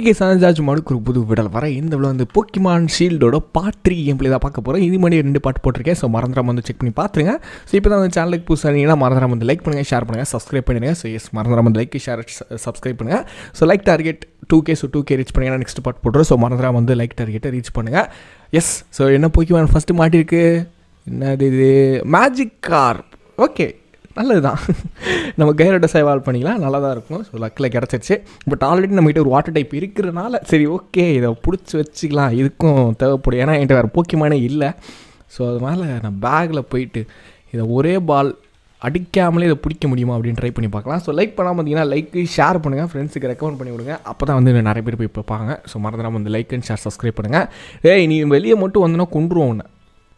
ஹேகே சனஜாஜ் மடுக்கு ஒரு புது விடல் வர இந்த விட வந்து போக்கிமான் ஷீல்டோட பாட்ரி கேம்ப்ளே தான் பார்க்க போகிறோம் இது மாதிரி ரெண்டு பாட்டு போட்டிருக்கேன் ஸோ மறந்துடாம வந்து செக் பண்ணி பார்த்துருங்க ஸோ இப்போ தான் வந்து சேனலுக்கு புதுசாக இருந்தீங்கன்னா மறந்துடாம வந்து லைக் பண்ணுங்கள் ஷேர் பண்ணுங்கள் சப்ஸ்கிரைப் பண்ணுங்க ஸோ எஸ் மறந்துடாம வந்து லைக் ஷேர் சப்ஸ்கிரைப் பண்ணுங்கள் so like target two K so two K reach பண்ணிங்கன்னா நெக்ஸ்ட் பாட்டு போட்டுரும் ஸோ மறந்துடாம வந்து லைக் டார்கெட்டை ரீச் பண்ணுங்கள் எஸ் ஸோ என்ன போக்கிமான் ஃபஸ்ட்டு மாட்டிருக்கு என்னது இது மேஜிக் கார் ஓகே நல்லது தான் நம்ம கைரோட சேவால் பண்ணிக்கலாம் நல்லா தான் இருக்கும் ஸோ லக்கில் கிடச்சிருச்சு பட் ஆல்ரெடி நம்மகிட்ட ஒரு வாட்டர் டைப் இருக்கிறனால சரி ஓகே இதை பிடிச்சி வச்சுக்கலாம் இதுக்கும் தேவைப்படும் ஏன்னா என்கிட்ட வேறு போக்கியமானே இல்லை ஸோ அதனால் நான் பேக்கில் போயிட்டு இதை ஒரே பால் அடிக்காமலே இதை பிடிக்க முடியுமா அப்படின்னு ட்ரை பண்ணி பார்க்கலாம் ஸோ லைக் பண்ணாமல் பார்த்தீங்கன்னா லைக்கு ஷேர் பண்ணுங்கள் ஃப்ரெண்ட்ஸுக்கு ரெக்கமெண்ட் பண்ணி விடுங்க அப்போ தான் வந்து நிறைய பேர் போய் பார்ப்பாங்க ஸோ மறந்துடாமல் வந்து லைக் அண்ட் ஷேர் சப்ஸ்கிரைப் பண்ணுங்கள் ஏய் நீ வெளியே மட்டும் வந்தோன்னா கொண்டுருவோம் உன்னை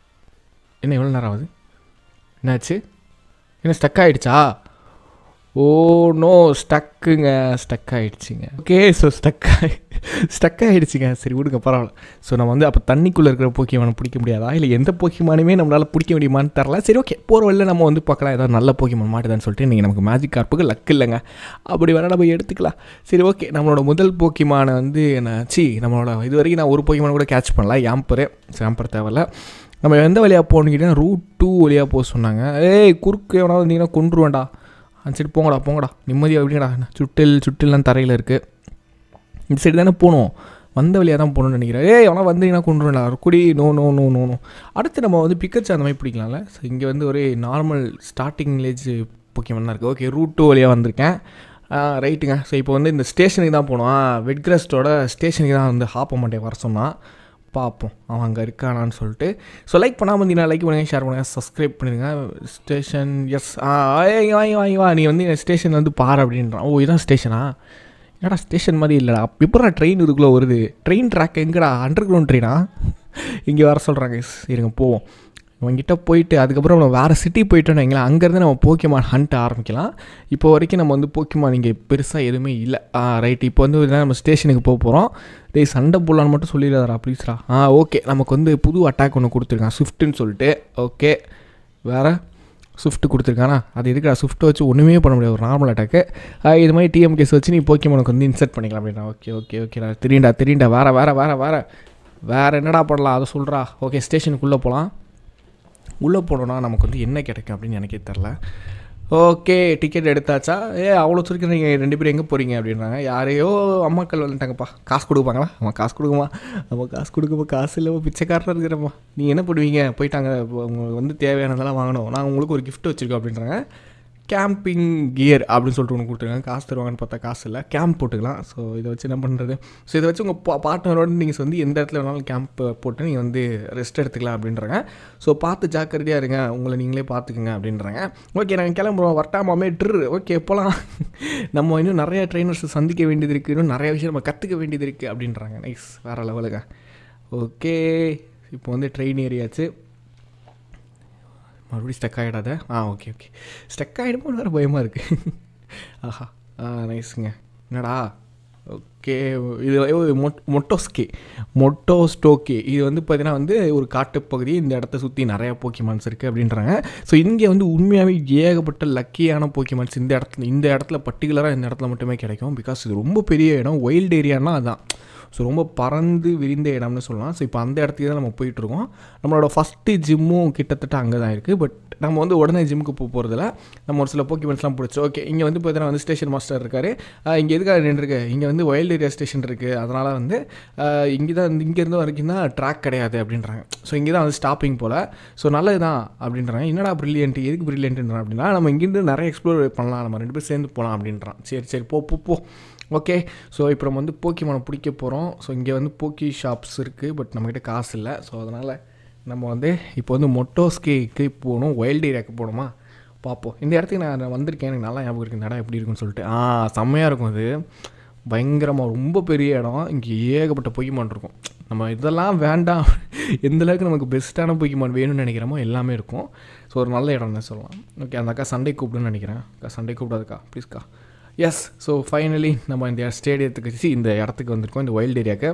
என்ன எவ்வளோ நேரம் ஆகுது என்னாச்சு என்ன ஸ்டக் ஆகிடுச்சா ஓ நோ ஸ்டக்குங்க ஸ்டக் ஆகிடுச்சிங்க ஓகே ஸோ ஸ்டக் ஆகி ஸ்டக் ஆகிடுச்சிங்க சரி விடுங்க பரவாயில்ல ஸோ நம்ம வந்து அப்போ தண்ணிக்குள்ளே இருக்கிற போக்கியமான பிடிக்க முடியாதா இல்லை எந்த போக்கியமானுமே நம்மளால் பிடிக்க முடியுமான்னு தெரில சரி ஓகே போகிற வழியில் நம்ம வந்து பார்க்கலாம் ஏதாவது நல்ல போக்கியமான் மாட்டுதான்னு சொல்லிட்டு நீங்கள் நமக்கு மேஜிக் கார்ப்புக்கு லக் இல்லைங்க அப்படி வேணால் நம்ம எடுத்துக்கலாம் சரி ஓகே நம்மளோட முதல் போக்கியமான வந்து என்ன சி நம்மளோட இது வரைக்கும் நான் ஒரு போக்கியமான கூட கேட்ச் பண்ணல யாம்பரு சாம்பர் தேவையில்ல நம்ம எந்த வழியாக போகணுன்னு கேட்டிங்கன்னா ரூட் டூ வழியாக போக சொன்னாங்க ஏய் குறுக்கு எவனா வந்தீங்கன்னா கொண்டுருவேன்டா அந்த சைடு போங்கடா போங்கடா நிம்மதியாக எப்படிங்கடா சுட்டில் சுட்டில்லாம் தரையில் இருக்குது இந்த சைடு தானே போகணும் வந்த வழியாக தான் போகணும்னு நினைக்கிறேன் ஏய் எவனா வந்தீங்கன்னா கொண்டுருவேன்டா குடி no no no no no அடுத்து நம்ம வந்து பிக்கச்சு அந்த மாதிரி பிடிக்கலாம்ல ஸோ இங்கே வந்து ஒரே நார்மல் ஸ்டார்டிங் வில்லேஜ் போக்கியமன் தான் இருக்குது ஓகே ரூட் டூ வழியாக வந்திருக்கேன் ரைட்டுங்க ஸோ இப்போ வந்து இந்த ஸ்டேஷனுக்கு தான் போகணும் வெட்கிரஸ்டோட ஸ்டேஷனுக்கு தான் வந்து ஹாப்ப மாட்டேன் வர சொன்னான் பார்ப்போம் அவன் அங்கே இருக்கானான்னு சொல்லிட்டு ஸோ லைக் பண்ணாமல் இருந்தீங்கன்னா லைக் பண்ணுங்கள் ஷேர் பண்ணுங்கள் சப்ஸ்கிரைப் பண்ணிடுங்க ஸ்டேஷன் எஸ் ஆ வாங்கி வாங்கி வாங்கி வா நீ வந்து ஸ்டேஷன் வந்து பாரு அப்படின்றான் ஓ இதான் ஸ்டேஷனா என்னடா ஸ்டேஷன் மாதிரி இல்லைடா எப்படா ட்ரெயின் இதுக்குள்ளே வருது ட்ரெயின் ட்ராக் எங்கடா அண்டர் கிரவுண்ட் ட்ரெயினா இங்கே வர சொல்கிறாங்க இருங்க போவோம் இவங்கிட்ட போயிட்டு அதுக்கப்புறம் நம்ம வேறு சிட்டி போயிட்டோன்னு வைங்களேன் அங்கேருந்து நம்ம போக்கியமான் ஹண்ட் ஆரம்பிக்கலாம் இப்போ வரைக்கும் நம்ம வந்து போக்கியமான் இங்கே பெருசாக எதுவுமே இல்லை ஆ ரைட் இப்போ வந்து நம்ம ஸ்டேஷனுக்கு போக போகிறோம் டேய் சண்டை போடலான்னு மட்டும் சொல்லிடாதா ப்ளீஸ்ரா ஆ ஓகே நமக்கு வந்து புது அட்டாக் ஒன்று கொடுத்துருக்கான் ஸ்விஃப்ட்டுன்னு சொல்லிட்டு ஓகே வேறு ஸ்விஃப்ட் கொடுத்துருக்கானா அது எதுக்குடா ஸ்விஃப்ட்டை வச்சு ஒன்றுமே பண்ண முடியாது ஒரு நார்மல் அட்டாக்கு இது மாதிரி டிஎம்கேஸ் வச்சு நீ போக்கியமானுக்கு வந்து இன்சர்ட் பண்ணிக்கலாம் அப்படின்னா ஓகே ஓகே ஓகே நான் தெரியுண்டா தெரியுண்டா வேறு வேறு வேறு வேறு வேறு என்னடா பண்ணலாம் அதை சொல்கிறா ஓகே ஸ்டேஷனுக்குள்ளே போகலாம் உள்ளே போனோன்னா நமக்கு வந்து என்ன கிடைக்கும் அப்படின்னு எனக்கே தெரில ஓகே டிக்கெட் எடுத்தாச்சா ஏ அவ்வளோ சுருக்கி நீங்கள் ரெண்டு பேரும் எங்கே போகிறீங்க அப்படின்றாங்க யாரையோ அம்மாக்கள் வந்துட்டாங்கப்பா காசு கொடுப்பாங்களா அம்மா காசு கொடுக்குமா நம்ம காசு கொடுக்குமா காசு இல்லை பிச்சைக்காரராக இருக்கிறப்பா நீங்கள் என்ன பண்ணுவீங்க போயிட்டாங்க உங்களுக்கு வந்து தேவையானதெல்லாம் வாங்கணும் நாங்கள் உங்களுக்கு ஒரு கிஃப்ட் வச்சுருக்கோம் அப்படின்றாங்க கேம்பிங் கியர் அப்படின்னு சொல்லிட்டு ஒன்று கொடுத்துருக்காங்க காசு தருவாங்கன்னு பார்த்தா காசு இல்லை கேம்ப் போட்டுக்கலாம் ஸோ இதை வச்சு என்ன பண்ணுறது ஸோ இதை வச்சு உங்கள் பா பார்ட்னரோட நீங்கள் வந்து எந்த இடத்துல வேணாலும் கேம்ப் போட்டு நீங்கள் வந்து ரெஸ்ட் எடுத்துக்கலாம் அப்படின்றாங்க ஸோ பார்த்து ஜாக்கிரதையாக இருங்க உங்களை நீங்களே பார்த்துக்குங்க அப்படின்றாங்க ஓகே நாங்கள் கிளம்புறோம் வரட்டாமாமே ட்ரு ஓகே போகலாம் நம்ம இன்னும் நிறைய ட்ரைனர்ஸ் சந்திக்க வேண்டியது இருக்குது இன்னும் நிறைய விஷயம் நம்ம கற்றுக்க வேண்டியது இருக்குது அப்படின்றாங்க நைஸ் வேறு லெவலுங்க ஓகே இப்போ வந்து ட்ரெயின் ஏரியாச்சு மறுபடியும் ஸ்டக் ஆகிடாத ஆ ஓகே ஓகே ஸ்டக் ஆகிடுமோ வேறு பயமாக இருக்குது ஆஹா ஆ நைஸுங்க என்னடா ஓகே இது மொட் மொட்டோஸ்கே மொட்டோஸ்டோக்கே இது வந்து பார்த்தீங்கன்னா வந்து ஒரு காட்டுப்பகுதி இந்த இடத்த சுற்றி நிறையா போக்கிமான்ஸ் இருக்குது அப்படின்றாங்க ஸோ இங்கே வந்து உண்மையாகவே ஏகப்பட்ட லக்கியான போக்கிமான்ஸ் இந்த இடத்துல இந்த இடத்துல பர்டிகுலராக இந்த இடத்துல மட்டுமே கிடைக்கும் பிகாஸ் இது ரொம்ப பெரிய இடம் வைல்டு ஏரியானா அதுதான் ஸோ ரொம்ப பறந்து விரிந்த இடம்னு சொல்லலாம் ஸோ இப்போ அந்த இடத்துக்கு தான் நம்ம போயிட்டுருக்கோம் நம்மளோட ஃபஸ்ட்டு ஜிம்மும் கிட்டத்தட்ட அங்கே தான் இருக்குது பட் நம்ம வந்து உடனே ஜிம்முக்கு போக போகிறதில்ல நம்ம ஒரு சில போக்கிமெண்ட்ஸ்லாம் பிடிச்சி ஓகே இங்கே வந்து பார்த்தீங்கன்னா வந்து ஸ்டேஷன் மாஸ்டர் இருக்கார் இங்கே எதுக்காக நின்றுருக்கு இங்கே வந்து வைல்டு ஏரியா ஸ்டேஷன் இருக்குது அதனால் வந்து இங்கே தான் இங்கேருந்து வரைக்கும் தான் ட்ராக் கிடையாது அப்படின்றாங்க ஸோ இங்கே தான் வந்து ஸ்டாப்பிங் போல் ஸோ நல்லது தான் அப்படின்றாங்க என்னடா ப்ரில்லியன்ட் எதுக்கு ப்ரில்லியன்ட்ன்றான் அப்படின்னா நம்ம இங்கேருந்து நிறைய எக்ஸ்ப்ளோர் பண்ணலாம் நம்ம ரெண்டு பேரும் சேர்ந்து போகலாம் அப்படின்றான் சரி சரி போ போ போ ஓகே ஸோ இப்போ நம்ம வந்து போக்கிமானை பிடிக்க போகிறோம் ஸோ இங்கே வந்து போக்கி ஷாப்ஸ் இருக்குது பட் நம்மக்கிட்ட காசு இல்லை ஸோ அதனால் நம்ம வந்து இப்போ வந்து மொட்டோஸ்கேக்கு போகணும் வைல்டு ஏரியாவுக்கு போகணுமா பார்ப்போம் இந்த இடத்துக்கு நான் வந்திருக்கேன் எனக்கு நல்லா ஞாபகம் இருக்குது இடம் எப்படி இருக்குன்னு சொல்லிட்டு ஆ செம்மையாக இருக்கும் அது பயங்கரமாக ரொம்ப பெரிய இடம் இங்கே ஏகப்பட்ட பொய்மான் இருக்கும் நம்ம இதெல்லாம் வேண்டாம் எந்த அளவுக்கு நமக்கு பெஸ்ட்டான பொய்மான் வேணும்னு நினைக்கிறோமோ எல்லாமே இருக்கும் ஸோ ஒரு நல்ல இடம் தான் சொல்லலாம் ஓகே அந்த அக்கா சண்டே கூப்பிடுன்னு நினைக்கிறேன் அக்கா சண்டே கூப்பிடாதுக்கா ப்ளீஸ்க்கா எஸ் ஸோ ஃபைனலி நம்ம இந்த ஸ்டேடியத்துக்கு இந்த இடத்துக்கு வந்திருக்கோம் இந்த வைல்டு ஏரியாவுக்கு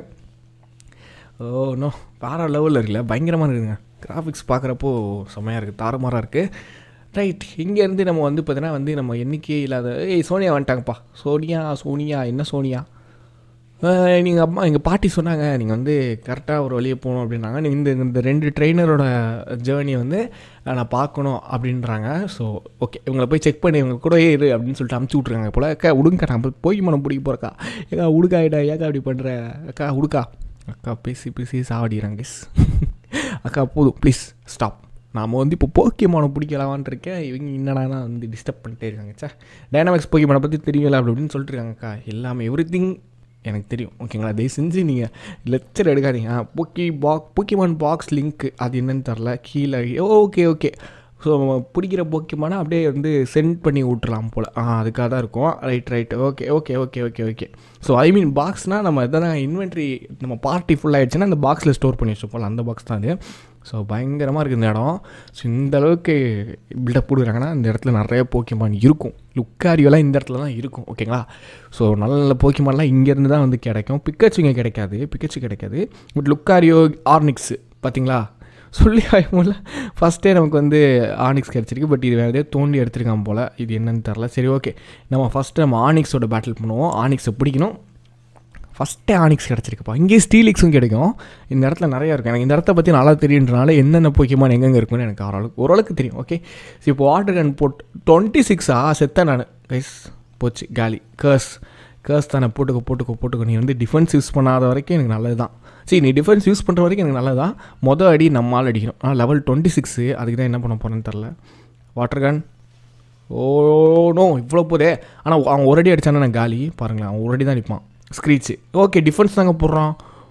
ஓ நோ வேறு லெவலில் இருக்குல்ல பயங்கரமாக இருக்குதுங்க கிராஃபிக்ஸ் பார்க்குறப்போ செம்மையாக இருக்குது தாறுமாறாக இருக்குது ரைட் இங்கேருந்து நம்ம வந்து பார்த்தீங்கன்னா வந்து நம்ம எண்ணிக்கையே இல்லாத ஏய் சோனியா வந்துட்டாங்கப்பா சோனியா சோனியா என்ன சோனியா நீங்கள் அம்மா எங்கள் பாட்டி சொன்னாங்க நீங்கள் வந்து கரெக்டாக ஒரு வழியே போகணும் அப்படின்னாங்க நீ இந்த இந்த ரெண்டு ட்ரெயினரோட ஜேர்னி வந்து நான் பார்க்கணும் அப்படின்றாங்க ஸோ ஓகே இவங்களை போய் செக் பண்ணி இவங்க கூடயே இரு அப்படின்னு சொல்லிட்டு அமுச்சு விட்ருக்காங்க போல் அக்கா உடுங்க நான் போய் போய் மனம் பிடிக்க போகிறக்கா ஏக்கா உடுக்காயிடா ஏக்கா அப்படி பண்ணுற அக்கா உடுக்கா அக்கா பேசி பேசி சாவடிக்கிறாங்க guys. அக்கா போதும் ப்ளீஸ் ஸ்டாப் நாம் வந்து இப்போ போக்கியமான பிடிக்கலாமான் இருக்கேன் இவங்க என்னடானா வந்து டிஸ்டர்ப் பண்ணிட்டே இருக்காங்க சே டைனாமிக்ஸ் போக்கியமான பற்றி தெரியல அப்படி அப்படின்னு சொல்லிட்டு இருக்காங்கக்கா எல்லாமே எவ்ரி எனக்கு தெரியும் ஓகேங்களா தயவு செஞ்சு நீங்கள் லெக்சர் எடுக்காதீங்க ஆ போக்கி பாக் போக்கிமான் பாக்ஸ் லிங்க் அது என்னன்னு தெரில கீழே ஓகே ஓகே ஸோ பிடிக்கிற போக்கியமான அப்படியே வந்து சென்ட் பண்ணி விட்றலாம் போல் ஆ அதுக்காக தான் இருக்கும் right right okay okay okay okay okay so I mean பாக்ஸ்னால் நம்ம எதனா இன்வென்ட்ரி நம்ம பார்ட்டி ஃபுல் ஆகிடுச்சுன்னா அந்த பாக்ஸில் ஸ்டோர் பண்ணி வச்சுப்போம் அந்த பாக்ஸ் தான் அது ஸோ பயங்கரமாக இருக்குது இந்த இடம் ஸோ இந்த அளவுக்கு பில்டப் கொடுக்குறாங்கன்னா இந்த இடத்துல நிறைய போக்கிமான் இருக்கும் லுக்காரியோலாம் இந்த இடத்துல தான் இருக்கும் ஓகேங்களா ஸோ நல்ல நல்ல போக்கிமான்லாம் இங்கேருந்து தான் வந்து கிடைக்கும் பிக்கச்சு இங்கே கிடைக்காது பிக்கச்சு கிடைக்காது பட் லுக்காரியோ ஆர்னிக்ஸு பார்த்தீங்களா சொல்லி ஆயுமில்ல ஃபஸ்ட்டே நமக்கு வந்து ஆனிக்ஸ் கிடச்சிருக்கு பட் இது வேறு எதையோ தோண்டி எடுத்திருக்கான் போல் இது என்னன்னு தெரில சரி ஓகே நம்ம ஃபஸ்ட்டு நம்ம ஆனிக்ஸோட பேட்டில் பண்ணுவோம் ஆனிக்ஸை பிடிக்கணும் ஃபஸ்ட்டே ஆனிக்ஸ் கிடச்சிருக்குப்பா இங்கேயே ஸ்டீலிக்ஸும் கிடைக்கும் இந்த இடத்துல நிறையா இருக்கும் எனக்கு இந்த இடத்த பற்றி நல்லா தெரியுன்றனால என்னென்ன போக்கியமான எங்கெங்கே இருக்குன்னு எனக்கு ஓரளவுக்கு ஓரளவுக்கு தெரியும் ஓகே ஸோ இப்போ வாட்டர் கன் போட்டு டுவெண்ட்டி சிக்ஸா செத்தேன் நான் கைஸ் போச்சு காலி கேர்ஸ் கேர்ஸ் தானே போட்டுக்கோ போட்டுக்கோ போட்டுக்கோ நீ வந்து டிஃபென்ஸ் யூஸ் பண்ணாத வரைக்கும் எனக்கு நல்லது தான் சரி நீ டிஃபென்ஸ் யூஸ் பண்ணுற வரைக்கும் எனக்கு நல்லது தான் மொதல் அடி நம்மால் அடிக்கணும் ஆனால் லெவல் டுவெண்ட்டி சிக்ஸு அதுக்கு தான் என்ன பண்ண போகிறேன்னு தெரில வாட்டர் கன் ஓ நோ இவ்வளோ போதே ஆனால் அவன் ஒரு அடி அடித்தானே நான் காலி பாருங்களேன் அவன் ஒரு அடி தான் அடிப்பான் ஸ்க்ரீச்சு ஓகே டிஃபென்ஸ் தாங்க போடுறான்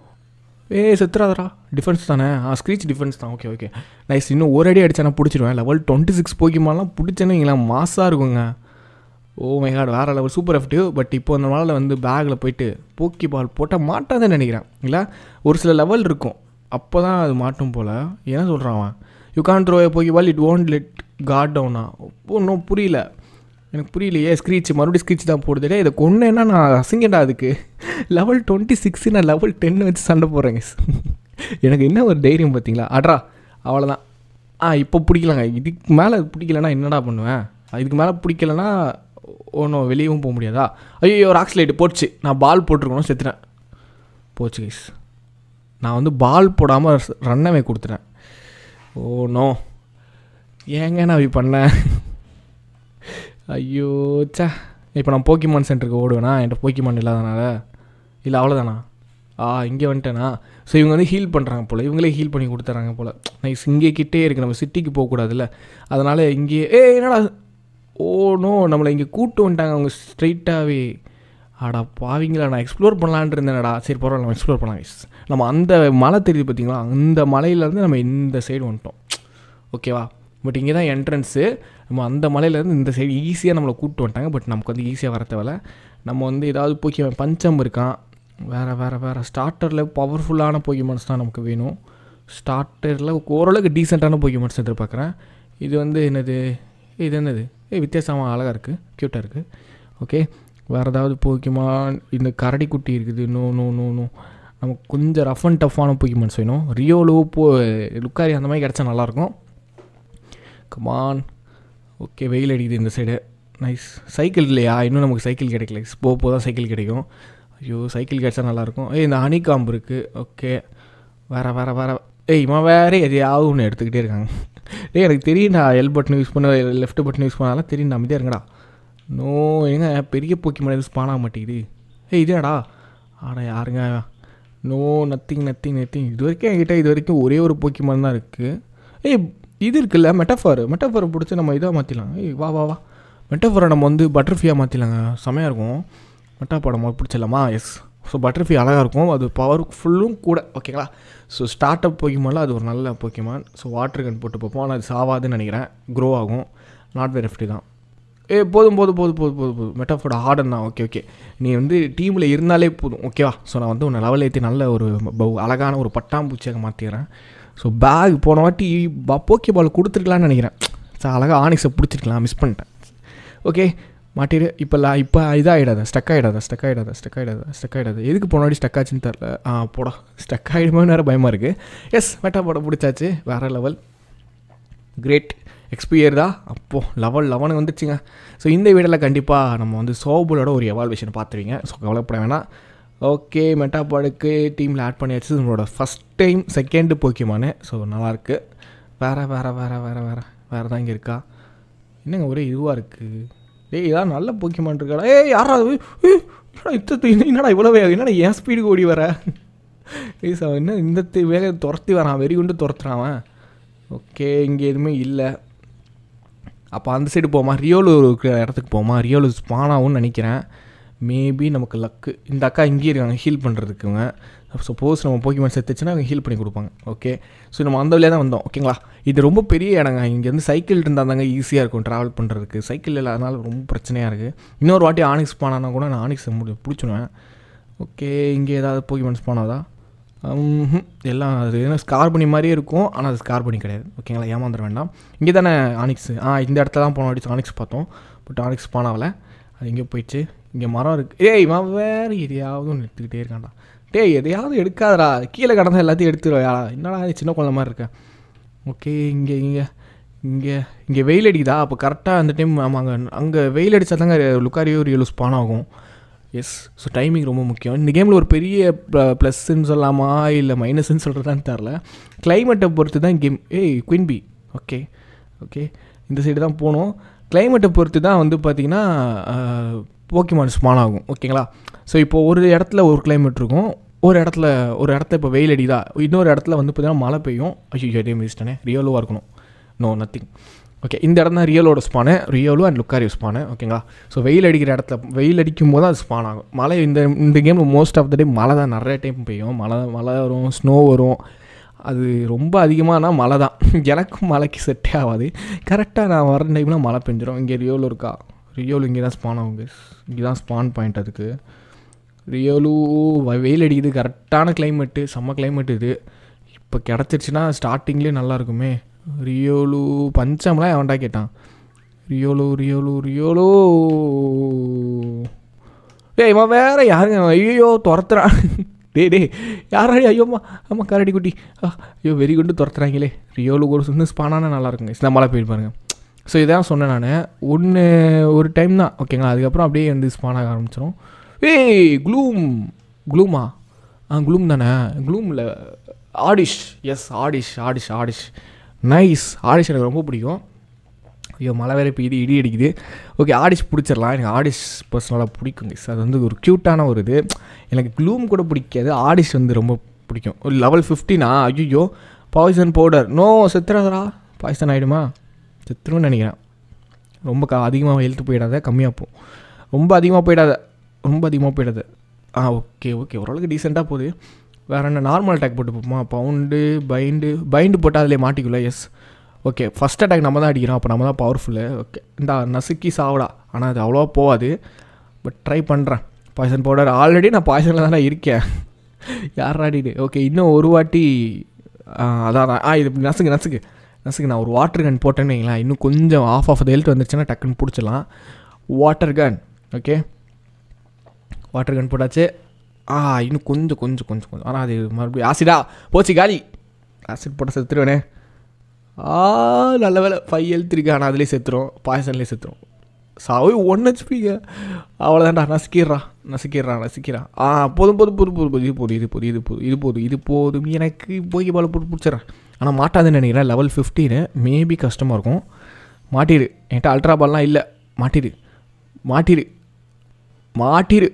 ஏ செத்துறாதரா டிஃபென்ஸ் தானே ஆ ஸ்க்ரீச் டிஃபென்ஸ் தான் ஓகே ஓகே நைஸ் இன்னும் ஒரு அடி அடிச்சா நான் பிடிச்சிருவேன் லெவல் டுவெண்ட்டி சிக்ஸ் போக்கிமாலாம் பிடிச்சேன்னு இங்களா மாசாக இருக்குங்க ஓ மை காட் வேறு லெவல் சூப்பர் எஃபெக்டிவ் பட் இப்போ அந்த நாளில் வந்து பேக்கில் போயிட்டு போக்கி பால் போட்டால் மாட்டாதுன்னு நினைக்கிறேன் இல்லை ஒரு சில லெவல் இருக்கும் அப்போ தான் அது மாட்டும் போல் என்ன சொல்கிறான் அவன் you can throw Poke ball it won't let got டவுனா ஒன்றும் புரியல எனக்கு புரியலையே ஸ்க்ரீச் மறுபடியும் ஸ்க்ரீச் தான் போடுதுடே இதை கொன்னேன்னா நான் அசிங்கடா அதுக்கு லெவல் டுவெண்ட்டி சிக்ஸு நான் லெவல் டென்னு வச்சு சண்டை போடுறேங்க எனக்கு என்ன ஒரு தைரியம் பார்த்தீங்களா அட்ரா அவ்வளோதான் ஆ இப்போ பிடிக்கலங்க இதுக்கு மேலே பிடிக்கலன்னா என்னடா பண்ணுவேன் இதுக்கு மேலே பிடிக்கலன்னா ஒன்றும் வெளியவும் போக முடியாதா ஐயோ ராக்ஸ் லைட்டு போச்சு நான் பால் போட்டிருக்கணும் செத்துட்டேன் போச்சு கைஸ் நான் வந்து பால் போடாமல் ரன்னவே கொடுத்துட்டேன் ஓ நோ ஏங்க நான் அப்படி பண்ணேன் ஐயோ சே இப்போ நான் போக்கிமான் சென்டருக்கு ஓடுவேனா என்கிட்ட போக்கிமான் இல்லாதனால இல்லை அவ்வளோதானா ஆ இங்கே வந்துட்டேனா ஸோ இவங்க வந்து ஹீல் பண்ணுறாங்க போல் இவங்களே ஹீல் பண்ணி கொடுத்துறாங்க போல் நைஸ் இங்கே கிட்டே இருக்குது நம்ம சிட்டிக்கு போகக்கூடாதுல்ல அதனால் இங்கேயே ஏ என்னடா ஓ நோ நம்மளை இங்கே கூட்டு வந்துட்டாங்க அவங்க ஸ்ட்ரைட்டாகவே ஆடா பாவிங்களா நான் எக்ஸ்ப்ளோர் பண்ணலான்ட்டு இருந்தேனடா சரி பரவாயில்ல நம்ம எக்ஸ்ப்ளோர் பண்ணலாம் guys. நம்ம அந்த மலை தெரியுது பார்த்தீங்களா அந்த மலையிலேருந்து நம்ம இந்த சைடு வந்துட்டோம் ஓகேவா பட் இங்கே தான் என்ட்ரன்ஸு நம்ம அந்த மலையிலேருந்து இந்த சைடு ஈஸியாக நம்மளை கூப்பிட்டு வந்துட்டாங்க பட் நமக்கு வந்து ஈஸியாக வர தேவையில்ல நம்ம வந்து ஏதாவது போக்கி பஞ்சம் இருக்கான் வேறு வேறு வேறு ஸ்டார்டரில் பவர்ஃபுல்லான போக்கிமான்ஸ் தான் நமக்கு வேணும் ஸ்டார்டரில் ஓரளவுக்கு டீசெண்டான போக்கிமான்ஸ் எதிர்பார்க்குறேன் இது வந்து என்னது இது என்னது ஏ வித்தியாசமாக அழகாக இருக்குது க்யூட்டாக இருக்குது ஓகே வேறு ஏதாவது போக்கிமான் இந்த கரடி குட்டி இருக்குது நோ நோ நோ நோ நமக்கு கொஞ்சம் ரஃப் அண்ட் டஃப்பான போக்கிமான்ஸ் வேணும் ரியோலோ போ லுக்காரி அந்த மாதிரி கிடச்சா நல்லாயிருக்கும் கமான் ஓகே வெயில் அடிக்குது இந்த சைடு நைஸ் சைக்கிள் இல்லையா இன்னும் நமக்கு சைக்கிள் கிடைக்கல போக போக தான் சைக்கிள் கிடைக்கும் ஐயோ சைக்கிள் கிடைச்சா நல்லாயிருக்கும் ஏய் இந்த ஹனி காம்பு இருக்குது ஓகே வேறு வேறு வேறு ஏய் இவன் வேறு எதையாவது ஒன்று எடுத்துக்கிட்டே இருக்காங்க டேய் எனக்கு தெரியும் நான் எல் பட்டன் யூஸ் பண்ண லெஃப்ட் பட்டன் யூஸ் பண்ணாலும் தெரியும் நான் அமைதியாக இருங்கடா நோ எங்க பெரிய போக்கி மாதிரி ஸ்பான் ஆக மாட்டேங்குது ஏய் இதேடா ஆடா யாருங்க நோ நத்திங் நத்திங் நத்திங் இது வரைக்கும் என்கிட்ட இது வரைக்கும் ஒரே ஒரு போக்கிமான் தான் இருக்குது ஏய் இது இருக்குல்ல மெட்டஃபார் மெட்டஃபாரை பிடிச்சி நம்ம இதாக மாற்றிடலாம் ஏய் வா வா வா மெட்டஃபாரை நம்ம வந்து பட்டர்ஃப்ளீயாக மாற்றிடலாங்க செமையாக இருக்கும் மெட்டாஃபாரை நம்ம பிடிச்சிடலாமா எஸ் ஸோ பட்டர்ஃப்ளீ அழகாக இருக்கும் அது பவர் ஃபுல்லும் கூட ஓகேங்களா ஸோ ஸ்டார்ட் அப் போக்கிமான்ல அது ஒரு நல்ல போக்கிமான் ஸோ வாட்டர் கன் போட்டு பார்ப்போம் ஆனால் அது சாவாதுன்னு நினைக்கிறேன் க்ரோ ஆகும் நாட் வெரி ஃபிஃப்டி தான் ஏ போதும் போதும் போதும் போதும் போதும் போதும் மெட்டாஃபோட ஹார்டன் தான் ஓகே ஓகே நீ வந்து டீமில் இருந்தாலே போதும் ஓகேவா ஸோ நான் வந்து உன்னை லெவல் ஏற்றி நல்ல ஒரு ப- அழகான ஒரு பட்டாம்பூச்சியாக மாற்றிக்கிறேன் ஸோ பேக் போன வாட்டி ப- போக்கே பால் கொடுத்துருக்கலான்னு நினைக்கிறேன் ஸோ அழகாக ஆனிக்ஸை பிடிச்சிருக்கலாம் மிஸ் பண்ணிட்டேன் ஓகே மாட்டிடு இப்போ லா இப்போ இதாகிடாத ஸ்டக் ஆகிடாத ஸ்டக் ஆகிடாத ஸ்டக் ஆகிடாத ஸ்டக் ஆகிடாத எதுக்கு போன வாட்டி ஸ்டக் ஆச்சுன்னு தெரில ஆ போடா ஸ்டக் ஆகிடுமோன்னு வேறு பயமாக இருக்குது எஸ் மெட்டா போட பிடிச்சாச்சு வேறு லெவல் கிரேட் எக்ஸ்பியர் தான் அப்போது லெவல் லெவனுக்கு வந்துச்சுங்க ஸோ இந்த வீடியோவில் கண்டிப்பாக நம்ம வந்து சோபுலோட ஒரு எவால்வேஷன் பார்த்துருவீங்க ஸோ கவலைப்பட வேணாம் ஓகே மெட்டாபாடுக்கு டீமில் ஆட் பண்ணியாச்சு இது நம்மளோட ஃபஸ்ட் டைம் செகண்டு போக்கியமானு ஸோ நல்லாயிருக்கு வேறு வேறு வேறு வேறு வேறு வேறு தான் இங்கே இருக்கா என்னங்க ஒரே இதுவாக இருக்குது டேய் இதான் நல்ல போக்கியமான் இருக்காடா ஏய் யாரா அது ஏய், என்னடா இத்த என்னடா இவ்வளோ வேகம் என்னடா ஏன் ஸ்பீடுக்கு ஓடி வர ஏய் சார் என்ன இந்த தி- வேக துரத்தி வரான் வெறி கொண்டு துரத்துறான் அவன் ஓகே இங்கே எதுவுமே இல்லை அப்போ அந்த சைடு போமா ரியோலு இருக்கிற இடத்துக்கு போமா ரியோலு ஸ்பானாகும்னு நினைக்கிறேன் மேபி நமக்கு லக்கு இந்த அக்கா இங்கேயே இருக்காங்க ஹீல் பண்ணுறதுக்குங்க சப்போஸ் நம்ம போக்கிமான் செத்துச்சுன்னா அவங்க ஹீல் பண்ணி கொடுப்பாங்க ஓகே ஸோ நம்ம அந்த வழியாக தான் வந்தோம் ஓகேங்களா இது ரொம்ப பெரிய இடங்க இங்கேருந்து சைக்கிள் இருந்தால் தாங்க ஈஸியாக இருக்கும் ட்ராவல் பண்ணுறதுக்கு சைக்கிள் இல்லாதனால ரொம்ப பிரச்சனையாக இருக்குது இன்னொரு வாட்டி ஆனிக்ஸ் பானானா கூட நான் ஆனிக்ஸ் முடி பிடிச்சிடுவேன் ஓகே இங்கே ஏதாவது போக்கிமான் ஸ்பானாதா ம்ஹும். எல்லாம் அது என்ன ஸ்கார்பனி மாதிரியே இருக்கும் ஆனால் அது ஸ்கார்பனி கிடையாது ஓகேங்களா ஏமாந்துட வேண்டாம் இங்கே தானே ஆனிக்ஸ் ஆ இந்த இடத்துல தான் போன வாட்டி ஆனிக்ஸ் பார்த்தோம் பட் ஆனிக்ஸ் பானாவில் அது எங்கேயோ போயிடுச்சு இங்கே மரம் இருக்குது ஏய் இவன் வேறு எதையாவது ஒன்று எடுத்துக்கிட்டே இருக்கான்டா டேய் எதையாவது எடுக்காதடா கீழே கடந்தா எல்லாத்தையும் எடுத்துருவாயா என்னடா இது சின்ன குழந்த மாதிரி இருக்கேன் ஓகே இங்கே இங்கே இங்கே இங்கே வெயில் அடிக்குதா அப்போ கரெக்டாக அந்த டைம் ஆமாங்க அங்கே வெயில் அடித்தா தாங்க லுக்காரியோ ரியலு ஸ்பான் ஆகும் எஸ் ஸோ டைமிங் ரொம்ப முக்கியம் இந்த கேமில் ஒரு பெரிய ப்ளஸ்ன்னு சொல்லலாமா இல்லை மைனஸ்ன்னு சொல்கிறதான்னு தெரில கிளைமேட்டை பொறுத்து தான் கேம் ஏய் குயின் பி ஓகே ஓகே இந்த சைடு தான் போகணும் கிளைமேட்டை பொறுத்து தான் வந்து பார்த்திங்கன்னா போக்கிமான் ஸ்பான் ஆகும் ஓகேங்களா ஸோ இப்போ ஒரு இடத்துல ஒரு கிளைமேட் இருக்கும் ஒரு இடத்துல ஒரு இடத்துல இப்போ வெயில் அடிதா இன்னொரு இடத்துல வந்து பார்த்தீங்கன்னா மழை பெய்யும் ஐயோ இதே மிஸ்டானே ரியலோவாக இருக்கணும் நோ நத்திங் ஓகே இந்த இடம் தான் ரியலோட ஸ்பானு ரியலோ அண்ட் லுக்காரியோ ஸ்பானு ஓகேங்களா ஸோ வெயில் அடிக்கிற இடத்துல வெயில் அடிக்கும் போது அது ஸ்பான் ஆகும் மழை இந்த இந்த கேமில் மோஸ்ட் ஆஃப் த டே மழை தான் நிறைய டைம் பெய்யும் மழை மழை வரும் ஸ்னோ வரும் அது ரொம்ப அதிகமானா மழை தான் எனக்கும் மழைக்கு செட்டே ஆகாது கரெக்டாக நான் வர டைமில் மழை பெஞ்சிரும் இங்கே ரியோவில் இருக்கா ரியோவில் இங்கே தான் ஸ்பான் ஆகும் இங்கே தான் ஸ்பான் பாயிண்ட் அதுக்கு ரியோலு வ- வெயில் அடிக்குது கரெக்டான கிளைமேட்டு செம்ம கிளைமேட் இது இப்போ கிடச்சிருச்சுன்னா ஸ்டார்டிங்லேயே நல்லா இருக்குமே ரியோலு பஞ்சம்லாம் எவன்டா கேட்டான் ரியோலு ரியோலு ரியோலு ஏய் இவன் வேற யாருங்க ஐயோ துரத்துறான் டேய் டேய் யாரா ஐயோம்மா ஆமாம் கரடி குட்டி ஆ, ஐயோ வெறி கொண்டு துரத்துறாங்களே ரியோலு ஒரு வந்து ஸ்பானான நல்லா இருக்குங்க இந்த மழை பெய்யும் பாருங்க ஸோ இதான் சொன்னேன் நான் ஒன்று ஒரு டைம் தான் ஓகேங்களா அதுக்கப்புறம் அப்படியே வந்து ஸ்பான் ஆக ஆரம்பிச்சிடும் ஏய் க்ளூம் க்ளூமா ஆ க்ளூம் தானே க்ளூமில் ஆடிஷ் எஸ் ஆடிஷ் ஆடிஷ் ஆடிஷ் நைஸ் ஆடிஷ் எனக்கு ரொம்ப பிடிக்கும் ஐயோ மழை வேறு பெய்யுது இடி அடிக்குது ஓகே ஆடிஷ் பிடிச்சிடலாம் எனக்கு ஆடிஷ் பர்சனலாக பிடிக்கும் guys. அது வந்து ஒரு க்யூட்டான ஒரு இது எனக்கு க்ளூம் கூட பிடிக்காது ஆடிஷ் வந்து ரொம்ப பிடிக்கும் ஒரு லெவல் ஃபிஃப்டினா ஐயோ பாய்சன் பவுடர் நோ செத்துறாதரா பாய்சன் ஆகிடுமா செத்துருன்னு நினைக்கிறேன் ரொம்ப க அதிகமாக ஹெல்த் போயிடாத கம்மியாக போ ரொம்ப அதிகமாக போயிடாத ரொம்ப அதிகமாக போயிடாத ஆ ஓகே ஓகே ஓரளவுக்கு டீசெண்டாக போகுது வேறு என்ன நார்மல் அட்டாக் போட்டு போமா பவுண்டு பைண்டு பைண்டு போட்டால் அதிலே மாட்டிக்குள்ள எஸ் ஓகே ஃபஸ்ட் அட்டாக் நம்ம தான் அடிக்கிறோம் அப்போ நம்ம தான் பவர்ஃபுல்லு ஓகே இந்த நசுக்கி சாவடா ஆனால் அது அவ்வளோவா போகாது பட் ட்ரை பண்ணுறேன் பாய்சன் பவுடர் ஆல்ரெடி நான் பாய்சனில் தானே இருக்கேன் யார் ஆடிடு ஓகே இன்னும் ஒரு வாட்டி ஆ, அதான் அதான். ஆ இது இப்படி நசுக்கு நசுக்கு நசுக்கு நான் ஒரு வாட்டர் கன் போட்டேன்னு வைங்களேன் இன்னும் கொஞ்சம் ஆஃப் ஆஃப் ஹெல்த் வந்துருச்சுன்னா டக்குன்னு பிடிச்சிடலாம் water gun okay water gun போட்டாச்சு ஆ இன்னும் கொஞ்சம் கொஞ்சம் கொஞ்சம் கொஞ்சம் ஆனால் அது மறுபடியும் ஆசிடா போச்சு காலி ஆசிட் போட்டால் செத்துருவேனே ஆ நல்ல வேலை ஃபைவ் ஹெல்த் இருக்கு ஆனால் அதுலேயே செத்துரும் பாய்சன்லேயே செத்துரும் சாவி ஒன் ஹெச்பிங்க அவ்வளோதான்டா நசுக்கிடுறா நசுக்கிடுறா நசுக்கிறா ஆ போதும் போதும் போதும் போதும் போதும் இது போதும் இது போதும் இது போதும் இது போதும் இது போதும் எனக்கு போய் பால் போட்டு பிடிச்சிட்றேன் ஆனால் மாட்டாதுன்னு நினைக்கிறேன் லெவல் ஃபிஃப்டீனு மேபி கஷ்டமாக இருக்கும் மாட்டிடு என்கிட்ட அல்ட்ரா பால்லாம் இல்லை மாட்டிடு மாட்டிடு மாட்டிடு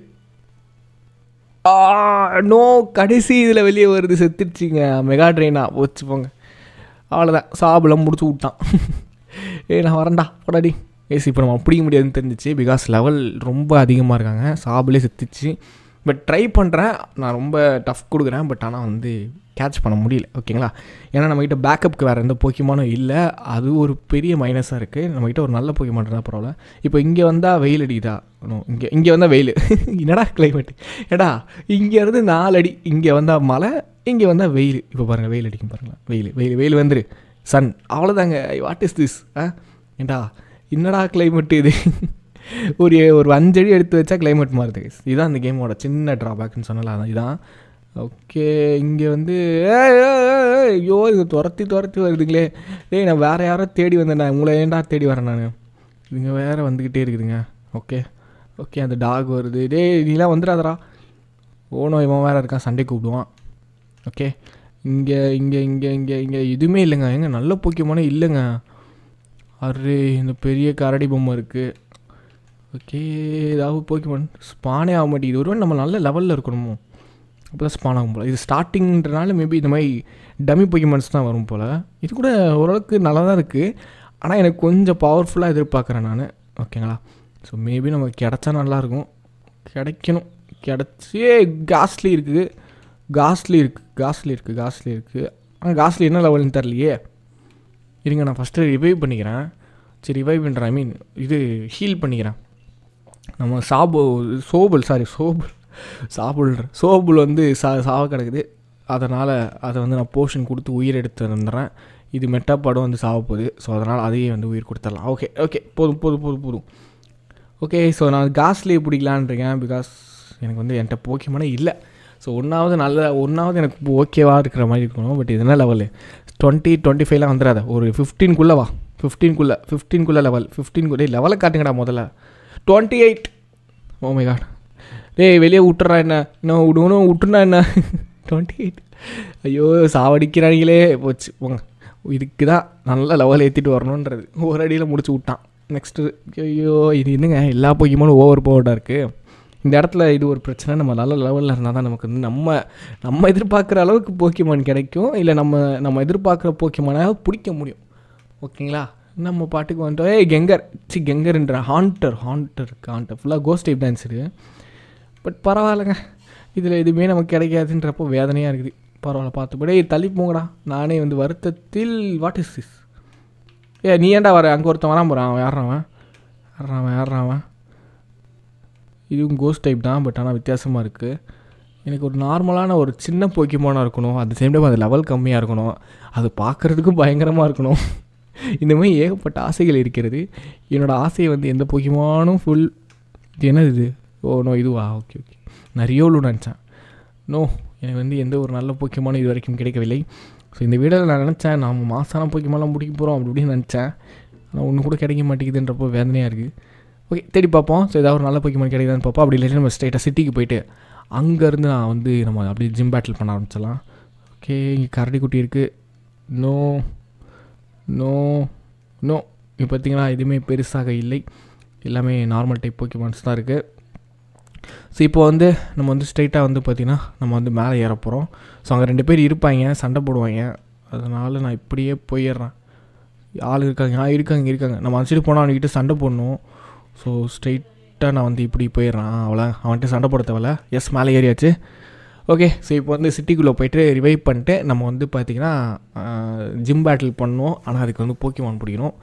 ஆ நோ கடைசி இதில் வெளியே வருது செத்துடுச்சிங்க மெகா ட்ரெயினா போச்சு போங்க அவ்வளோதான் சாபெல்லாம் முடிச்சு விட்டான் ஏய் நான் வரேன்டா போடாடி ஏசி இப்போ நம்ம பிடிக்க முடியாதுன்னு தெரிஞ்சிச்சு பிகாஸ் லெவல் ரொம்ப அதிகமாக இருக்காங்க சாபிலே செத்துச்சு பட் ட்ரை பண்ணுறேன் நான் ரொம்ப டஃப் கொடுக்குறேன் பட் ஆனால் வந்து கேட்ச் பண்ண முடியல ஓகேங்களா ஏன்னா நம்மக்கிட்ட பேக்கப்புக்கு வேறு எந்த போக்கியமானும் இல்லை அது ஒரு பெரிய மைனஸாக இருக்குது நம்மக்கிட்ட ஒரு நல்ல போக்கியமான் இருந்தால் பரவாயில்ல இப்போ இங்கே வந்தால் வெயில் அடிக்குதா நோ இங்கே இங்கே வந்தால் வெயில் என்னடா கிளைமேட் ஏடா இங்கேருந்து நாலு அடி இங்கே வந்தால் மழை இங்கே வந்தால் வெயில் இப்போ பாருங்கள் வெயில் அடிக்கும் பாருங்களேன் வெயில் வெயில் வெயில் வந்துரு சன் அவ்வளோதாங்க வாட் இஸ் திஸ் ஆ ஏண்டா என்னடா கிளைமேட் இது ஒரு ஒரு அஞ்சடி எடுத்து வச்சா கிளைமேட் மாறுது guys. இதுதான் இந்த கேமோட சின்ன ட்ராபேக்னு சொன்னால அதான் இதான் ஓகே இங்கே வந்து ஏய், ஏய், ஏய், ஏய், ஐயோ இது துரத்தி துரத்தி வருதுங்களே டேய் நான் வேறு யாரோ தேடி வந்தேன் நான் உங்களை ஏன்டா தேடி வரேன் நான் இதுங்க வேறு வந்துக்கிட்டே இருக்குதுங்க ஓகே ஓகே அந்த டாக் வருது டேய் நீலாம் வந்துடாதடா ஓனோ இவன் வேறு இருக்கான் சண்டே கூப்பிடுவான் ஓகே இங்கே இங்கே இங்கே இங்கே இங்கே எதுவுமே இல்லைங்க எங்க நல்ல போக்கியமான இல்லைங்க அரே இந்த பெரிய கரடி பொம்மை இருக்குது ஓகே ஏதாவது போக்கிமான் ஸ்பானே ஆக மாட்டேங்குது ஒருவேளை நம்ம நல்ல லெவலில் இருக்கணுமோ அப்போ தான் ஸ்பான் ஆகும் போல் இது ஸ்டார்டிங்கிறனால மேபி இந்த மாதிரி டம்மி போக்கிமான்ஸ் தான் வரும் போல் இது கூட ஓரளவுக்கு நல்லா தான் இருக்குது ஆனால் எனக்கு கொஞ்சம் பவர்ஃபுல்லாக எதிர்பார்க்குறேன் நான் ஓகேங்களா ஸோ மேபி நமக்கு கிடச்சா நல்லாயிருக்கும் கிடைக்கணும் கிடச்சி காஸ்ட்லி இருக்குது காஸ்ட்லி இருக்குது காஸ்ட்லி இருக்குது காஸ்ட்லி இருக்குது ஆனால் காஸ்ட்லி என்ன லெவல்னு தெரிலையே இருங்க நான் ஃபஸ்ட்டு ரிவைவ் பண்ணிக்கிறேன் சரி ரிவைவ் பண்ணுறேன் ஐ மீன் இது ஹீல் பண்ணிக்கிறேன் நம்ம சாபோ சோபுல் சாரி சோபுல் சாபுல் சோபுல் வந்து சா சாவ கிடக்குது அதனால் அதை வந்து நான் போர்ஷன் கொடுத்து உயிர் எடுத்து வந்துடுறேன் இது மெட்டா படம் வந்து சாவ போகுது ஸோ அதனால் அதையே வந்து உயிர் கொடுத்துடலாம் ஓகே ஓகே போதும் போதும் போதும் போதும் ஓகே ஸோ நான் காஸ்ட்லியே பிடிக்கலான் இருக்கேன் பிகாஸ் எனக்கு வந்து என்கிட்ட போக்கியமான இல்லை ஸோ ஒன்றாவது நல்ல ஒன்றாவது எனக்கு ஓகேவாக இருக்கிற மாதிரி இருக்கணும் பட் இது என்ன லெவலு டுவெண்ட்டி டுவெண்ட்டி ஃபைவ்லாம் வந்துடாத ஒரு ஃபிஃப்டீன்குள்ளே வா ஃபிஃப்டீன்குள்ளே ஃபிஃப்டீன்குள்ளே லெவல் ஃபிஃப்டீன்குள்ளே லெவலை காட்டுங்கடா முதல்ல twenty eight oh my god டேய் வெளியே விட்டுறா என்ன இன்னும் விடுவனும் விட்டுனா என்ன டுவெண்ட்டி எயிட் ஐயோ சாவடிக்கிறாங்களே போச்சு போங்க இதுக்கு தான் நல்ல லெவல் ஏற்றிட்டு வரணுன்றது ஒரு அடியில் முடிச்சு விட்டான் நெக்ஸ்ட்டு ஐயோ இது என்னங்க எல்லா பொய்யுமாலும் ஓவர் பவர்டாக இருக்குது இந்த இடத்துல இது ஒரு பிரச்சனை நம்ம நல்ல லெவலில் இருந்தால் தான் நமக்கு வந்து நம்ம நம்ம எதிர்பார்க்குற அளவுக்கு போக்கிமான் கிடைக்கும் இல்லை நம்ம நம்ம எதிர்பார்க்குற போக்கிமானாக பிடிக்க முடியும் ஓகேங்களா நம்ம பாட்டுக்கு வந்துட்டோம் ஏய் கெங்கர் சி கெங்கர்ன்ற ஹாண்டர் ஹாண்டர் ஹாண்டர் ஃபுல்லாக கோஸ்ட் டைப் டான்ஸ் இருக்குது பட் பரவாயில்லைங்க இதில் எதுவுமே நமக்கு கிடைக்காதுன்றப்போ வேதனையாக இருக்குது பரவாயில்ல பார்த்துப்படி தள்ளி போங்கடா நானே வந்து வருத்தத்தில் வாட் இஸ் திஸ் ஏ நீ ஏன்டா வர அங்கே ஒருத்தன் வரான் போகிறான் அவன் யாரான் யாரான் யாரான் இதுவும் கோஸ்ட் டைப் தான் பட் ஆனால் வித்தியாசமாக இருக்குது எனக்கு ஒரு நார்மலான ஒரு சின்ன போக்கிமானாக இருக்கணும் அட் சேம் டைம் அது லெவல் கம்மியாக இருக்கணும் அது பார்க்குறதுக்கும் பயங்கரமாக இருக்கணும் இந்த மாதிரி ஏகப்பட்ட ஆசைகள் இருக்கிறது என்னோடய ஆசையை வந்து எந்த போக்கிமானும் ஃபுல் இது என்னது இது ஓ நோ இதுவா ஓகே ஓகே நிறைய உள்ள நினச்சேன் நோ எனக்கு வந்து எந்த ஒரு நல்ல போக்கியமானும் இது வரைக்கும் கிடைக்கவில்லை ஸோ இந்த வீடியோவில் நான் நினச்சேன் நாம் மாசான போக்கியமாலாம் முடிக்க போகிறோம் அப்படி இப்படின்னு நினச்சேன் ஆனால் ஒன்று கூட கிடைக்க மாட்டேங்குதுன்றப்போ வேதனையாக இருக்குது ஓகே தேடி பார்ப்போம் ஸோ ஏதாவது ஒரு நல்ல போக்கியமான் கிடைக்குதான்னு பார்ப்போம் அப்படி இல்லாட்டி நம்ம ஸ்ட்ரைட்டாக சிட்டிக்கு போயிட்டு அங்கேருந்து நான் வந்து நம்ம அப்படியே ஜிம் பேட்டில் பண்ண ஆரம்பிச்சிடலாம் ஓகே இங்கே கரடி குட்டி இருக்குது நோ நோ நோ இப்போ பார்த்தீங்கன்னா எதுவுமே பெருசாக இல்லை எல்லாமே நார்மல் டைப் போக்கிமான்ஸ் தான் இருக்குது ஸோ இப்போ வந்து நம்ம வந்து ஸ்ட்ரைட்டாக வந்து பார்த்திங்கன்னா நம்ம வந்து மேலே ஏற போகிறோம் ஸோ அங்கே ரெண்டு பேர் இருப்பாங்க சண்டை போடுவாங்க அதனால் நான் இப்படியே போயிடுறேன் ஆள் இருக்காங்க ஆ இருக்காங்க இருக்காங்க நம்ம அழைச்சிட்டு போனால் அவன்கிட்ட சண்டை போடணும் ஸோ ஸ்ட்ரைட்டாக நான் வந்து இப்படி போயிடுறான் அவளை அவன்கிட்ட சண்டை போட தேவையில்ல எஸ் மேலே ஏறியாச்சு ஓகே ஸோ இப்போ வந்து சிட்டிக்குள்ளே போயிட்டு ரிவைவ் பண்ணிட்டு நம்ம வந்து பார்த்திங்கன்னா ஜிம் பேட்டில் பண்ணோம் ஆனால் அதுக்கு வந்து போக்கிமான் பிடிக்கணும்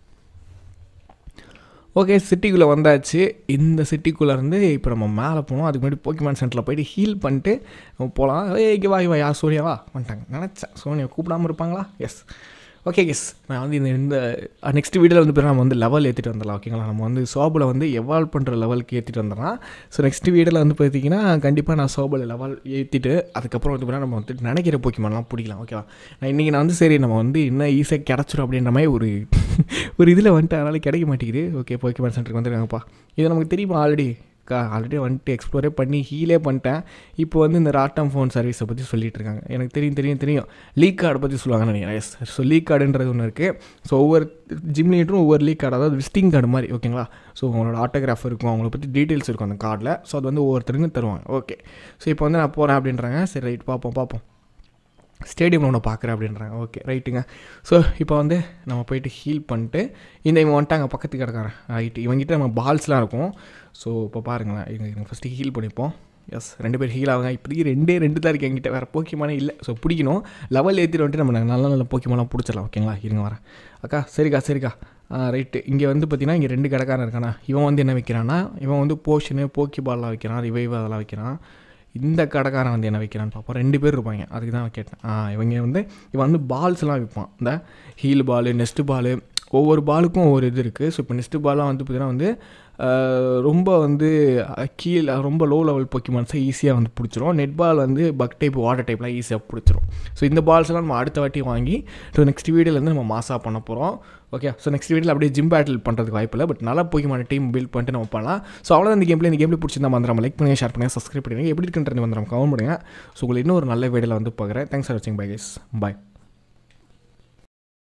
ஓகே சிட்டிக்குள்ளே வந்தாச்சு இந்த சிட்டிக்குள்ளே இருந்து இப்போ நம்ம மேலே போனோம் அதுக்கு முன்னாடி போக்கிமான் சென்டரில் போயிட்டு ஹீல் பண்ணிட்டு நம்ம போகலாம் ஏ இங்கே வா இவா யார் சோனியாவா வந்துட்டாங்க நினச்சேன் சோனியா கூப்பிடாமல் இருப்பாங்களா எஸ் ஓகே எஸ் நான் வந்து இந்த இந்த நெக்ஸ்ட் வீடியோவில் வந்து நம்ம வந்து லெவல் ஏற்றிட்டு வந்துடலாம் ஓகேங்களா நம்ம வந்து சோபில் வந்து எவால்வ் பண்ணுற லெவலுக்கு ஏற்றிட்டு வந்துடலாம் ஸோ நெக்ஸ்ட் வீடியோவில் வந்து பார்த்தீங்கன்னா கண்டிப்பாக நான் சோபில் லெவல் ஏற்றிட்டு அதுக்கப்புறம் வந்து நம்ம வந்து நினைக்கிற போக்கிமான்லாம் பிடிக்கலாம் ஓகேவா நான் இன்றைக்கி நான் வந்து சரி நம்ம வந்து இன்னும் ஈஸியாக கிடச்சிரும் அப்படின்ற மாதிரி ஒரு ஒரு இதில் வந்துட்டு அதனால் கிடைக்க மாட்டேங்குது ஓகே போக்கிமான் சென்டருக்கு வந்துருக்காங்கப்பா இது நமக்கு தெரியுமா ஆல்ரெடி கா ஆல்ரெடி வந்துட்டு எக்ஸ்ப்ளோரே பண்ணி ஹீலே பண்ணிட்டேன் இப்போ வந்து இந்த ராட்டம் ஃபோன் சர்வீஸை பற்றி சொல்லிட்டு இருக்காங்க எனக்கு தெரியும் தெரியும் தெரியும் லீக் கார்டு பற்றி சொல்லுவாங்கன்னு நினைக்கிறேன் எஸ் ஸோ லீக் கார்டுன்றது ஒன்று இருக்குது ஸோ ஒவ்வொரு ஜிம் லீடரும் ஒவ்வொரு லீக் கார்டு அதாவது விசிட்டிங் கார்டு மாதிரி ஓகேங்களா ஸோ உங்களோட ஆட்டோகிராஃப் இருக்கும் அவங்கள பற்றி டீட்டெயில்ஸ் இருக்கும் அந்த கார்டில் ஸோ அது வந்து ஒவ்வொருத்தருக்கும் தருவாங்க ஓகே ஸோ இப்போ வந்து நான் போகிறேன் அப்படின்றாங்க சரி ரைட் பார்ப்போம் பார்ப்போம் ஸ்டேடியம் ஒன்று பார்க்குறேன் அப்படின்றாங்க ஓகே ரைட்டுங்க ஸோ இப்போ வந்து நம்ம போயிட்டு ஹீல் பண்ணிட்டு இந்த இவன் வந்துட்டாங்க பக்கத்துக்கு கிடக்காரன் ரைட்டு இவங்ககிட்ட நம்ம பால்ஸ்லாம் இருக்கும் ஸோ இப்போ பாருங்களேன் இவங்க ஃபஸ்ட்டு ஹீல் பண்ணிப்போம் எஸ் ரெண்டு பேர் ஹீல் ஆகுங்க இப்போதைக்கு ரெண்டே ரெண்டு தான் இருக்குது என்கிட்ட வேறு போக்கியமானே இல்லை ஸோ பிடிக்கணும் லெவல் ஏற்றிட்டு வந்துட்டு நம்ம நல்ல நல்ல போக்கியமாலாம் பிடிச்சிடலாம் ஓகேங்களா இருங்க வரேன் அக்கா சரிக்கா சரிக்கா ரைட்டு இங்கே வந்து பார்த்தீங்கன்னா இங்கே ரெண்டு கடைக்காரன் இருக்கானா இவன் வந்து என்ன வைக்கிறான்னா இவன் வந்து போஷனு போக்கி பால்லாம் வைக்கிறான் ரிவைவ் அதெல்லாம் வைக்கிறான் இந்த கடைக்காரன் வந்து என்ன வைக்கிறான்னு பார்ப்போம் ரெண்டு பேர் இருப்பாங்க அதுக்கு தான் கேட்டேன் ஆ இவங்க வந்து இவன் வந்து பால்ஸ்லாம் விற்பான் இந்த ஹீல் பாலு நெஸ்ட் பாலு ஒவ்வொரு பாலுக்கும் ஒவ்வொரு இது இருக்குது ஸோ இப்போ நெக்ஸ்ட் பாலாம் வந்து பார்த்தீங்கன்னா வந்து ஆஹ், ரொம்ப வந்து அஹ், கீழே ரொம்ப லோ லெவல் பொக்கிமான்ஸை ஈஸியாக வந்து பிடிச்சிரும் நெட் பால் வந்து பக் டைப் வாட்டர் டைப்லாம் ஈஸியாக பிடிச்சிரும் ஸோ இந்த பால்ஸ்லாம் நம்ம அடுத்த வாட்டி வாங்கி ஸோ நெக்ஸ்ட் வீடியோலேருந்து நம்ம மாசாக பண்ண போகிறோம் ஓகே ஸோ நெக்ஸ்ட் வீடியோவில் அப்படியே ஜிம் பேட்டில் பண்ணுறதுக்கு வாய்ப்பு இல்லை பட் நல்லா பொக்கிமான டீம் பில்ட் பண்ணிட்டு நம்ம பண்ணலாம் ஸோ அவ்வளோ இந்த கேம்ல இந்த கேம்ல பிடிச்சிருந்தா மந்திரம் லைக் பண்ணுங்கள் ஷேர் பண்ணுங்கள் சப்ஸ்கிரைப் பண்ணுங்கள் எப்படி இருக்குன்றது மந்திரம் கமெண்ட் பண்ணுங்கள் ஸோ உங்களுக்கு இன்னும் ஒரு நல்ல வீடியோவில் வந்து பார்க்குறேன் தேங்க்ஸ் ஃபார் வாட்சிங் பை கைஸ் பாய்